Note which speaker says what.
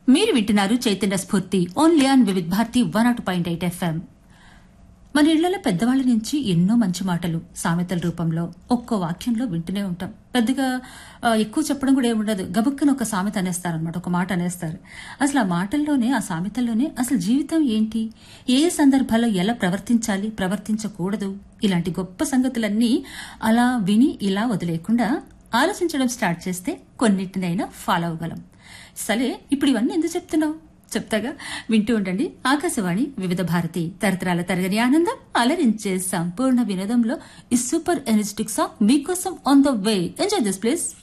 Speaker 1: మీరు వింటున్నారు Chaitanya Sphoorthi only on Vividh Bharati one nought point eight FM మన ఇళ్లలో పెద్దవాళ్ళ నుంచి ఎన్నో మంచి మాటలు సామెతల రూపంలో ఒక్కో వాక్యంలో వింటూనే ఉంటాం పెద్దగా ఆ, ఎక్కువ చెప్పడం కూడా ఏముండదు గబుక్కన ఒక సామెత అనేస్తారనమాట ఒక మాట అనేస్తారు అసలు ఆ మాటల్లోనే ఆ సామెతల్లోనే అసలు జీవితం ఏంటి ఏ సందర్భాల్లో ఎలా ప్రవర్తించాలి ప్రవర్తించకూడదు ఇలాంటి గొప్ప సంగతులన్నీ అలా విని ఇలా వదిలేకుండా ఆలోచించడం స్టార్ట్ చేస్తే కొన్నిటినైనా ఫాలో అవ్వగలం సరే ఇప్పుడు ఇవన్నీ ఎందుకు చెప్తున్నావు చెప్తాగా వింటూ ఉండండి ఆకాశవాణి వివిధ భారతి తరతరాల తరగని ఆనందం అలరించే సంపూర్ణ వినోదంలో ఈ సూపర్ ఎనర్జెటిక్ సాంగ్ మీకోసం on the way enjoy this place